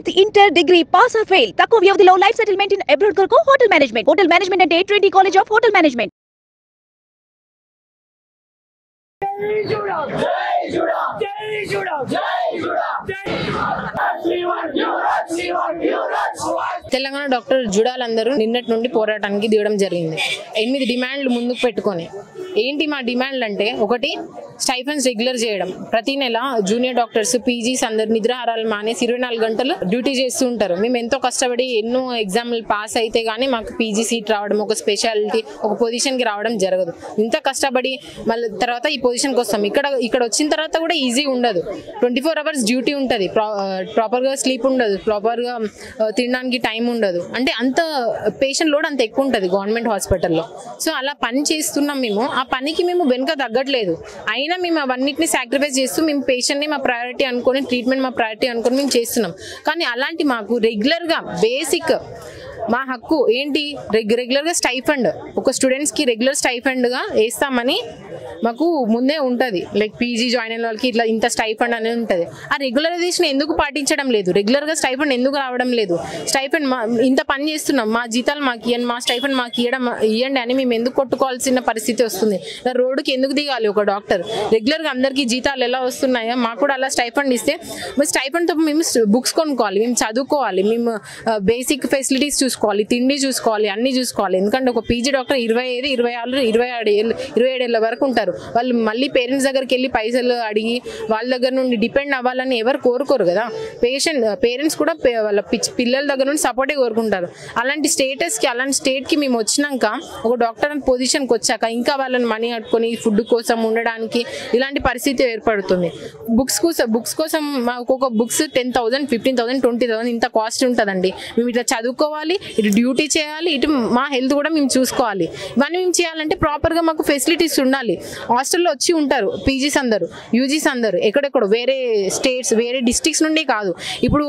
tenth inter degree pass or fail తక్కువ వ్యవధిలో life settlement in abroad కొరకు hotel management hotel management అంటే twenty college of hotel management Telangana doctor జుడాలందరూ నిన్నటి నుండి పోరాటానికి దిగడం జరిగింది ఎనిమిది డిమాండ్లు ముందుకు పెట్టుకొని ఏంటి మా డిమాండ్లు అంటే ఒకటి స్టైఫన్స్ రెగ్యులర్ చేయడం ప్రతి నెల జూనియర్ డాక్టర్స్ పీజీస్ అందరు నిద్రాహారాలు మానేసి ఇరవై నాలుగు గంటలు డ్యూటీ చేస్తూ ఉంటారు మేము ఎంతో కష్టపడి ఎన్నో ఎగ్జామ్లు పాస్ అయితే కానీ మాకు పీజీ సీట్ రావడం ఒక స్పెషాలిటీ ఒక పొజిషన్కి రావడం జరగదు ఇంత కష్టపడి మళ్ళీ తర్వాత ఈ పొజిషన్కి వస్తాం ఇక్కడ ఇక్కడ వచ్చిన తర్వాత కూడా ఈజీ ఉండదు ట్వంటీ ఫోర్ అవర్స్ డ్యూటీ ఉంటుంది ప్రాపర్గా స్లీప్ ఉండదు ప్రాపర్గా తినడానికి టైం ఉండదు అంటే అంత పేషెంట్ లోడ్ అంత ఎక్కువ ఉంటుంది గవర్నమెంట్ హాస్పిటల్లో సో అలా పని చేస్తున్నాం మేము ఆ పనికి మేము వెనుక తగ్గట్లేదు అయినా మేము అవన్నిటిని సాక్రిఫైస్ చేస్తూ మేము పేషెంట్ని మా ప్రయారిటీ అనుకొని ట్రీట్మెంట్ మా ప్రయారిటీ అనుకొని మేము చేస్తున్నాం కానీ అలాంటి మాకు రెగ్యులర్గా బేసిక్ మా హక్కు ఏంటి రెగ్ రెగ్యులర్గా స్టైఫండ్ ఒక స్టూడెంట్స్కి రెగ్యులర్ స్టైఫండ్గా వేస్తామని మాకు ముందే ఉంటుంది లైక్ పీజీ జాయిన్ అయిన వాళ్ళకి ఇట్లా ఇంత స్టైఫండ్ అనేది ఉంటుంది ఆ రెగ్యులరైజేషన్ ఎందుకు పాటించడం లేదు రెగ్యులర్గా స్టైఫండ్ ఎందుకు రావడం లేదు స్టైఫండ్ మా ఇంత పని చేస్తున్నాం మా జీతాలు మాకు ఇవ్వండి మా స్టైఫండ్ మాకు ఇవ్వడం ఇవ్వండి అని మేము ఎందుకు కొట్టుకోవాల్సిన పరిస్థితి వస్తుంది ఇలా రోడ్డుకి ఎందుకు దిగాలి ఒక డాక్టర్ రెగ్యులర్గా అందరికీ జీతాలు ఎలా వస్తున్నాయో మాకు కూడా అలా స్టైఫండ్ ఇస్తే మరి స్టైఫండ్తో మేము బుక్స్ కొనుక్కోవాలి మేము చదువుకోవాలి మేము బేసిక్ ఫెసిలిటీస్ చూసుకోవాలి తిండి చూసుకోవాలి అన్ని చూసుకోవాలి ఎందుకంటే ఒక పీజీ డాక్టర్ ఇరవై ఐదు ఇరవై ఆరు ఇరవై ఆరు ఏళ్ళు ఇరవై ఏడు ఏళ్ళ వరకు ఉంటారు వాళ్ళు మళ్ళీ పేరెంట్స్ దగ్గరికి వెళ్ళి పైసలు అడిగి వాళ్ళ దగ్గర నుండి డిపెండ్ అవ్వాలని ఎవరు కోరుకోరు కదా పేషెంట్ పేరెంట్స్ కూడా పే- వాళ్ళ పిచ్- పిల్లల దగ్గర నుండి సపోర్టే కోరుకుంటారు అలాంటి స్టేటస్కి అలాంటి స్టేట్కి మేము వచ్చినాక ఒక డాక్టర్ అని పొజిషన్కి వచ్చాక ఇంకా వాళ్ళని మనీ కట్టుకొని ఫుడ్ కోసం ఉండడానికి ఇలాంటి పరిస్థితి ఏర్పడుతుంది బుక్స్ కోసం బుక్స్ కోసం మా ఒక్కొక్క books ten thousand fifteen thousand twenty thousand ఇంత కాస్ట్ ఉంటుందండి మేము ఇట్లా చదువుకోవాలి ఇటు డ్యూటీ చేయాలి ఇటు మా హెల్త్ కూడా మేము చూసుకోవాలి ఇవన్నీ మేము చేయాలంటే ప్రాపర్గా మాకు ఫెసిలిటీస్ ఉండాలి హాస్టల్లో వచ్చి ఉంటారు పీజీస్ అందరు యూజీస్ అందరు ఎక్కడెక్కడ వేరే స్టేట్స్ వేరే డిస్ట్రిక్ట్స్ నుండి కాదు ఇప్పుడు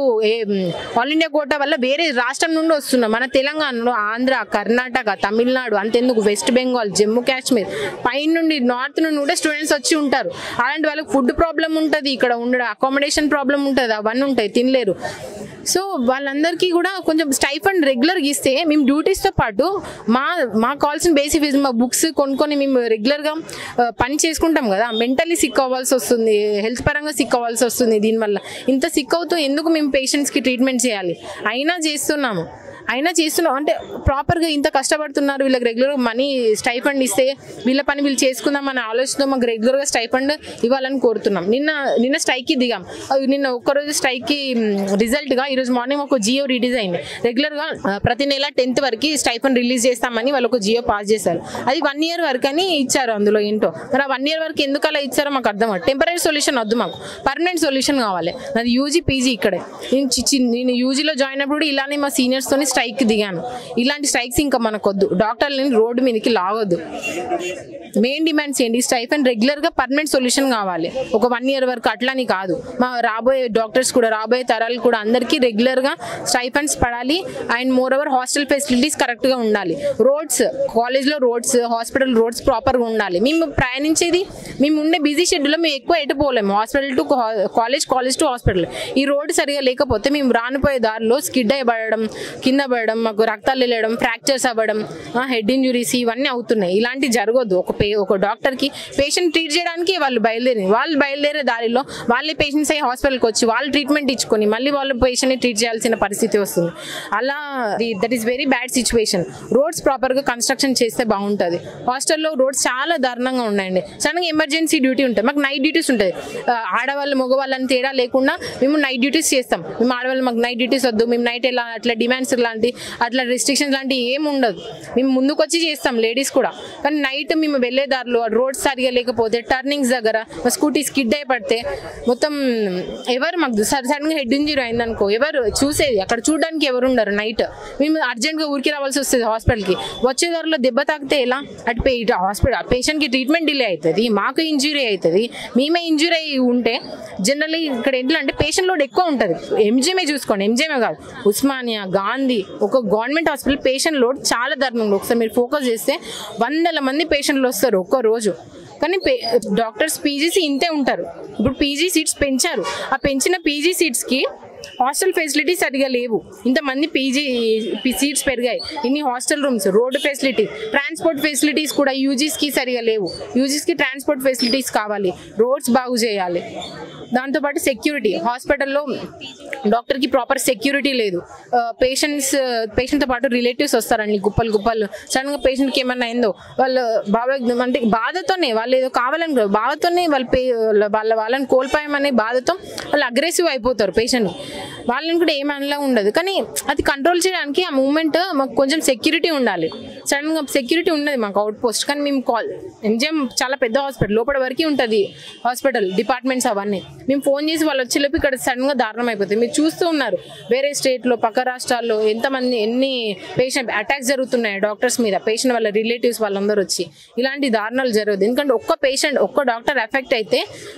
ఆల్ ఇండియా కోటా వల్ల వేరే రాష్ట్రం నుండి వస్తున్నాం మన తెలంగాణలో ఆంధ్ర కర్ణాటక తమిళనాడు అంతెందుకు వెస్ట్ బెంగాల్ జమ్మూ కాశ్మీర్ పైన నుండి నార్త్ నుండి కూడా స్టూడెంట్స్ వచ్చి ఉంటారు అలాంటి వాళ్ళకి ఫుడ్ ప్రాబ్లం ఉంటుంది ఇక్కడ ఉండడం అకామిడేషన్ ప్రాబ్లం ఉంటుంది అవన్నీ ఉంటాయి తినలేరు సో వాళ్ళందరికీ కూడా కొంచెం స్టైఫండ్ రెగ్యులర్గా ఇస్తే మేము డ్యూటీస్తో పాటు మా మాకు కావాల్సిన బేసిక్ ఫీజు మా బుక్స్ కొనుక్కొని మేము రెగ్యులర్గా పని చేసుకుంటాం కదా మెంటలీ సిక్ అవ్వాల్సి వస్తుంది హెల్త్ పరంగా సిక్ అవ్వాల్సి వస్తుంది దీనివల్ల ఇంత సిక్ అవుతూ ఎందుకు మేము పేషెంట్స్కి ట్రీట్మెంట్ చేయాలి అయినా చేస్తున్నాము అయినా చేస్తున్నాం అంటే ప్రాపర్గా ఇంత కష్టపడుతున్నారు వీళ్ళకి రెగ్యులర్గా మనీ స్టైఫండ్ ఇస్తే వీళ్ళ పని వీళ్ళు చేసుకుందాం అనే ఆలోచనతో మాకు రెగ్యులర్గా స్టైఫండ్ ఇవ్వాలని కోరుతున్నాం నిన్న నిన్న స్ట్రైక్కి దిగాం అది నిన్న ఒక్కరోజు స్ట్రైక్కి రిజల్ట్గా ఈరోజు మార్నింగ్ ఒక జియో రిలీజ్ అయింది రెగ్యులర్గా ఆ, ప్రతి నెల టెన్త్ వరకు స్టైఫండ్ రిలీజ్ చేస్తామని వాళ్ళు ఒక జియో పాస్ చేశారు అది వన్ ఇయర్ వరకు అని ఇచ్చారు అందులో ఏంటో మరి ఆ వన్ ఇయర్ వరకు ఎందుకు అలా ఇచ్చారో మాకు అర్థం అవుతుంది టెంపరీ సొల్యూషన్ వద్దు మాకు పర్మనెంట్ సొల్యూషన్ కావాలి నాది యూజీ పీజీ ఇక్కడే నేను చి- చి- నేను యూజీలో జాయిన్ అయినప్పుడు ఇలానే మా సీనియర్స్తోని స్ట్రైక్ దిగాను ఇలాంటి స్ట్రైక్స్ ఇంకా మనకొద్దు డాక్టర్లని రోడ్డు మీదకి లాగొద్దు మెయిన్ డిమాండ్స్ ఏంటి స్టైఫండ్ రెగ్యులర్గా పర్మనెంట్ సొల్యూషన్ కావాలి ఒక వన్ ఇయర్ వరకు అట్లని కాదు మా రాబోయే డాక్టర్స్ కూడా రాబోయే తరాలు కూడా అందరికీ రెగ్యులర్గా స్టైఫండ్స్ పడాలి and more over hostel facilities కరెక్ట్గా ఉండాలి రోడ్స్ కాలేజ్లో రోడ్స్ హాస్పిటల్ రోడ్స్ ప్రాపర్గా ఉండాలి మేము ప్రయాణించేది మేము ఉండే బిజీ షెడ్యూల్లో మేము ఎక్కువ ఎటు పోలేము hospital to college college to hospital ఈ రోడ్ సరిగా లేకపోతే మేము రానిపోయే దారిలో స్కిడ్ అయ్యబడడం కింద పడడం మాకు రక్తాలు వెళ్ళడం ఫ్రాక్చర్స్ అవ్వడం హెడ్ ఇంజురీస్ ఇవన్నీ అవుతున్నాయి ఇలాంటి జరగదు ఒక పే ఒక డాక్టర్కి పేషెంట్ ట్రీట్ చేయడానికి వాళ్ళు బయలుదేరి వాళ్ళు బయలుదేరే దారిలో వాళ్ళే పేషెంట్స్ అయ్యి హాస్పిటల్కి వచ్చి వాళ్ళు ట్రీట్మెంట్ ఇచ్చుకొని మళ్ళీ వాళ్ళు పేషెంట్ని ట్రీట్ చేయాల్సిన పరిస్థితి వస్తుంది అలా that is very bad situation roads ప్రాపర్గా కన్స్ట్రక్షన్ చేస్తే బాగుంటుంది హాస్టల్లో రోడ్స్ చాలా దారుణంగా ఉన్నాయండి సడన్గా ఎమర్జెన్సీ డ్యూటీ ఉంటుంది మాకు నైట్ డ్యూటీస్ ఉంటుంది ఆ, ఆడవాళ్ళు మగవాళ్ళని తేడా లేకుండా మేము నైట్ డ్యూటీస్ చేస్తాం మేము ఆడవాళ్ళు మాకు నైట్ డ్యూటీస్ వద్దు మేము నైట్ ఎలా అట్లా డిమాండ్స్ లాంటి అట్లా రెస్ట్రిక్షన్స్ లాంటివి ఏమి ఉండదు మేము ముందుకు వచ్చి చేస్తాం లేడీస్ కూడా కానీ నైట్ మేము వెళ్ళే దారిలో రోడ్స్ సరిగా లేకపోతే టర్నింగ్స్ దగ్గర మా స్కూటీ స్కిడ్ అయి పడితే మొత్తం ఎవరు మాకు సడన్గా హెడ్ ఇంజరీ అయిందనుకో ఎవరు చూసేది అక్కడ చూడడానికి ఎవరు ఉండరు నైట్ మేము అర్జెంట్గా ఊరికి రావాల్సి వస్తుంది హాస్పిటల్కి వచ్చే దారిలో దెబ్బ తాకితే ఎలా అటు పే ఇటు హాస్పిటల్ పేషెంట్కి ట్రీట్మెంట్ డిలే అవుతుంది మాకు ఇంజురీ అవుతుంది మేమే ఇంజురీ అయి ఉంటే జనరల్లీ ఇక్కడ ఎట్లా అంటే పేషెంట్ లోడ్ ఎక్కువ ఉంటుంది ఎంజిఎంఏ చూసుకోండి ఎంజిఎంఏ కాదు ఉస్మానియా గాంధీ ఒక గవర్నమెంట్ హాస్పిటల్ పేషెంట్ లోడ్ చాలా దారుణంగా ఒకసారి మీరు ఫోకస్ చేస్తే వందల మంది పేషెంట్లు వస్తారు ఒక్క రోజు కానీ పే డాక్టర్స్ పీజీసీ ఇంతే ఉంటారు ఇప్పుడు పీజీ సీట్స్ పెంచారు ఆ పెంచిన పీజీ సీట్స్కి హాస్టల్ ఫెసిలిటీస్ సరిగా లేవు ఇంతమంది పీజీ సీట్స్ పెరిగాయి ఇన్ని hostel rooms road facility transport facilities కూడా యూజీస్కి సరిగా లేవు యూజీస్కి ట్రాన్స్పోర్ట్ ఫెసిలిటీస్ కావాలి రోడ్స్ బాగు చేయాలి దాంతోపాటు సెక్యూరిటీ హాస్పిటల్లో డాక్టర్కి ప్రాపర్ సెక్యూరిటీ లేదు పేషెంట్స్ పేషెంట్తో పాటు రిలేటివ్స్ వస్తారండి గుప్పలు గుప్పలు సడన్గా పేషెంట్కి ఏమన్నా అయిందో వాళ్ళు బాగా అంటే బాధతోనే వాళ్ళు ఏదో కావాలని కాదు, బాధతోనే వాళ్ళు పే వాళ్ళ వాళ్ళని కోల్పోయామనే బాధతో వాళ్ళు అగ్రెసివ్ అయిపోతారు పేషెంట్ వాళ్ళని కూడా ఏమనలా ఉండదు కానీ అది కంట్రోల్ చేయడానికి ఆ మూమెంట్ మాకు కొంచెం సెక్యూరిటీ ఉండాలి సడన్గా సెక్యూరిటీ ఉన్నది మాకు అవుట్ పోస్ట్ కానీ మేము కాల్ ఎంజిఎం చాలా పెద్ద హాస్పిటల్ లోపల వరకు ఉంటుంది హాస్పిటల్ డిపార్ట్మెంట్స్ అవన్నీ మేము ఫోన్ చేసి వాళ్ళు వచ్చేలోపు ఇక్కడ సడన్గా దారుణం అయిపోతుంది మీరు చూస్తూ ఉన్నారు వేరే స్టేట్లో పక్క రాష్ట్రాల్లో ఎంతమంది ఎన్ని పేషెంట్ అటాక్స్ జరుగుతున్నాయి డాక్టర్స్ మీద పేషెంట్ వాళ్ళ రిలేటివ్స్ వాళ్ళందరూ వచ్చి ఇలాంటి దారుణాలు జరగదు ఎందుకంటే ఒక్క పేషెంట్ ఒక్క డాక్టర్ ఎఫెక్ట్ అయితే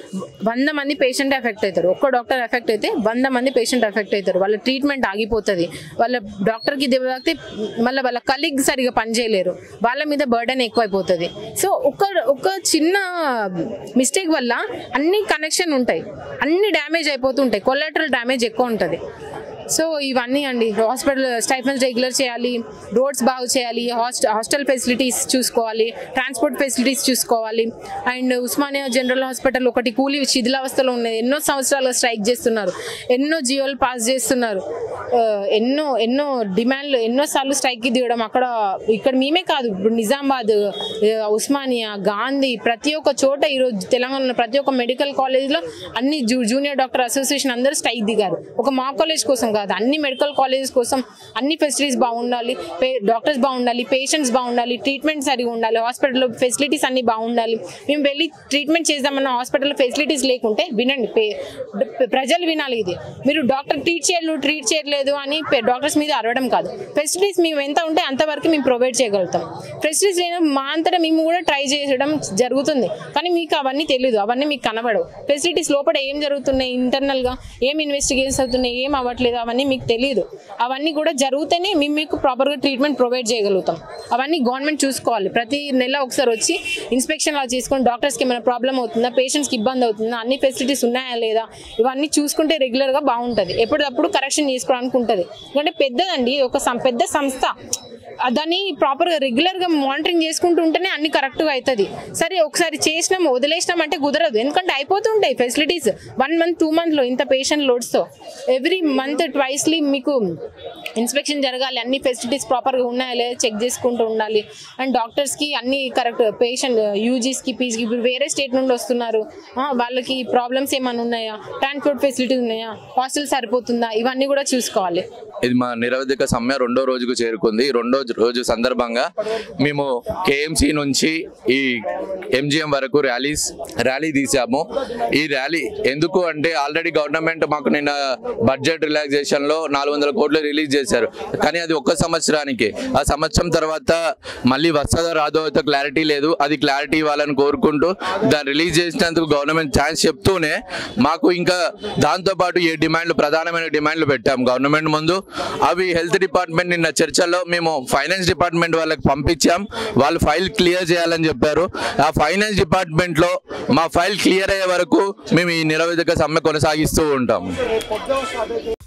వంద మంది పేషెంట్ ఎఫెక్ట్ అవుతారు ఒక్క డాక్టర్ ఎఫెక్ట్ అయితే వంద మంది పేషెంట్ ఎఫెక్ట్ అవుతారు వాళ్ళ ట్రీట్మెంట్ ఆగిపోతుంది వాళ్ళ డాక్టర్కి దెబ్బ తాకితే మళ్ళీ వాళ్ళ కలీగ్ సరిగా పనిచేయలేరు వాళ్ళ మీద బర్డెన్ ఎక్కువైపోతుంది సో ఒక ఒక చిన్న మిస్టేక్ వల్ల అన్ని కనెక్షన్ ఉంటాయి అన్ని డ్యామేజ్ అయిపోతుంటాయి కొలాటరల్ డ్యామేజ్ ఎక్కువ ఉంటుంది సో ఇవన్నీ అండి హాస్పిటల్ స్టైఫన్స్ రెగ్యులర్ చేయాలి రోడ్స్ బాగు చేయాలి హాస్ట హాస్టల్ ఫెసిలిటీస్ చూసుకోవాలి ట్రాన్స్పోర్ట్ ఫెసిలిటీస్ చూసుకోవాలి అండ్ ఉస్మానియా జనరల్ హాస్పిటల్ ఒకటి కూలీ శిథిలావస్థలో ఉన్నది ఎన్నో సంవత్సరాలు స్ట్రైక్ చేస్తున్నారు ఎన్నో జియోలు పాస్ చేస్తున్నారు ఆ, ఎన్నో ఎన్నో డిమాండ్లు ఎన్నోసార్లు స్ట్రైక్కి దిగడం అక్కడ ఇక్కడ మేమే కాదు ఇప్పుడు నిజామాబాద్ ఆ, ఉస్మానియా గాంధీ ప్రతి ఒక్క చోట ఈరోజు తెలంగాణలో ప్రతి ఒక్క మెడికల్ కాలేజ్లో అన్ని జూ జూనియర్ డాక్టర్ అసోసియేషన్ అందరూ స్ట్రైక్ దిగారు ఒక మా కాలేజ్ కోసం కాదు అన్ని మెడికల్ కాలేజెస్ కోసం అన్ని ఫెసిలిటీస్ బాగుండాలి డాక్టర్స్ బాగుండాలి పేషెంట్స్ బాగుండాలి ట్రీట్మెంట్ సరిగా ఉండాలి హాస్పిటల్లో ఫెసిలిటీస్ అన్ని బాగుండాలి మేము వెళ్ళి ట్రీట్మెంట్ చేద్దామన్న హాస్పిటల్లో ఫెసిలిటీస్ లేకుంటే వినండి పే- ప్రజలు వినాలి ఇది మీరు డాక్టర్ ట్రీట్ చేయలేదు ట్రీట్ చేయలేదు అని డాక్టర్స్ మీద అరవడం కాదు ఫెసిలిటీస్ మేము ఎంత ఉంటే అంతవరకు మేము ప్రొవైడ్ చేయగలుగుతాం ఫెసిలిటీస్ లేని మా అంతటా మేము కూడా ట్రై చేయడం జరుగుతుంది కానీ మీకు అవన్నీ తెలియదు అవన్నీ మీకు కనబడవు ఫెసిలిటీస్ లోపల ఏం జరుగుతున్నాయి ఇంటర్నల్గా ఏం ఇన్వెస్టిగేషన్స్ అవుతున్నాయి ఏం అవ్వట్లేదు అవన్నీ మీకు తెలియదు అవన్నీ కూడా జరుగుతూనే మేము మీకు ప్రాపర్గా ట్రీట్మెంట్ ప్రొవైడ్ చేయగలుగుతాం అవన్నీ గవర్నమెంట్ చూసుకోవాలి ప్రతి నెల ఒకసారి వచ్చి ఇన్స్పెక్షన్ అలా చేసుకొని డాక్టర్స్కి ఏమైనా ప్రాబ్లం అవుతుందా పేషెంట్స్కి ఇబ్బంది అవుతుందా అన్ని ఫెసిలిటీస్ ఉన్నాయా లేదా ఇవన్నీ చూసుకుంటే రెగ్యులర్గా బాగుంటుంది ఎప్పటికప్పుడు కరెక్షన్ చేసుకోవడానికి ఉంటుంది ఎందుకంటే పెద్దదండి ఒక సం- పెద్ద సంస్థ ఆ దాన్ని ప్రాపర్గా రెగ్యులర్గా మానిటరింగ్ చేసుకుంటూ ఉంటేనే అన్ని కరెక్ట్గా అవుతుంది సరే ఒకసారి చేసినాం వదిలేసినాం అంటే కుదరదు ఎందుకంటే అయిపోతుంటాయి ఫెసిలిటీస్ వన్ మంత్ టూ మంత్లో ఇంత పేషెంట్ లోడ్స్తో ఎవ్రీ మంత్ ట్వైస్లీ మీకు ఇన్స్పెక్షన్ జరగాలి అన్ని ఫెసిలిటీస్ ప్రాపర్గా ఉన్నాయా లేదా చెక్ చేసుకుంటూ ఉండాలి అండ్ డాక్టర్స్కి అన్ని కరెక్ట్ పేషెంట్ యూజీస్కి పీజీకి ఇప్పుడు వేరే స్టేట్ నుండి వస్తున్నారు ఆ, వాళ్ళకి ప్రాబ్లమ్స్ ఏమైనా ఉన్నాయా ట్రాన్స్పోర్ట్ ఫెసిలిటీస్ ఉన్నాయా హాస్టల్ సరిపోతుందా ఇవన్నీ కూడా చూసుకోవాలి ఇది మా నిరవధిక సమ్మె రెండో రోజుకు చేరుకుంది రెండో రోజు సందర్భంగా మేము కేఎంసి నుంచి ఈ ఎంజిఎం వరకు ర్యాలీస్ ర్యాలీ తీసాము ఈ ర్యాలీ ఎందుకు అంటే ఆల్రెడీ గవర్నమెంట్ మాకు నిన్న బడ్జెట్ రిలాక్సేషన్ లో నాలుగు వందల కోట్లు రిలీజ్ చేశారు కానీ అది ఒక్క సంవత్సరానికి ఆ సంవత్సరం తర్వాత మళ్ళీ వస్తుందో రాదో అయితే క్లారిటీ లేదు అది క్లారిటీ ఇవ్వాలని కోరుకుంటూ దాన్ని రిలీజ్ చేసినందుకు గవర్నమెంట్ ఛాన్స్ చెప్తూనే మాకు ఇంకా దాంతో పాటు ఏ డిమాండ్లు ప్రధానమైన డిమాండ్లు పెట్టాం గవర్నమెంట్ ముందు అవి హెల్త్ డిపార్ట్మెంట్ నిన్న చర్చలో మేము ఫైనాన్స్ డిపార్ట్మెంట్ వాళ్ళకి పంపించాం వాళ్ళు ఫైల్ క్లియర్ చేయాలని చెప్పారు ఆ ఫైనాన్స్ డిపార్ట్మెంట్ లో మా ఫైల్ క్లియర్ అయ్యే వరకు మేము ఈ నిరవధిక సమ్మె కొనసాగిస్తూ ఉంటాం